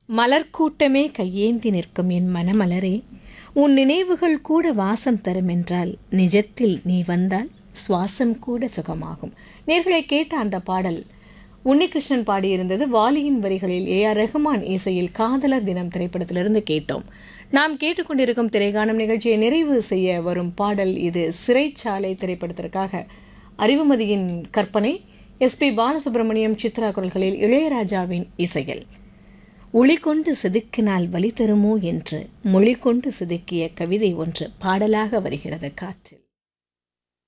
மலர்க்கூட்டமே கையேந்தி நிற்கும் என் மனமலரே உன் நினைவுகள் கூட வாசம் தரும் என்றால் நிஜத்தில் நீ வந்தால் சுவாசம் கூட சுகமாகும் நேர்களை கேட்ட அந்த பாடல் உன்னிகிருஷ்ணன் பாடியிருந்தது வாலியின் வரிகளில் ஏ ஆர் ரஹ்மான் இசையில் காதலர் தினம் திரைப்படத்திலிருந்து கேட்டோம் நாம் கேட்டுக்கொண்டிருக்கும் திரைகாணும் நிகழ்ச்சியை நிறைவு செய்ய வரும் பாடல் இது சிறைச்சாலை திரைப்படத்திற்காக அறிவுமதியின் கற்பனை எஸ்பி பாலசுப்ரமணியம் சித்ரா குரல்களில் இளையராஜாவின் இசையில் ஒளி கொண்டு செதுக்கினால் வழி தருமோ என்று மொழி கொண்டு செதுக்கிய கவிதை ஒன்று பாடலாக வருகிறது காற்றில்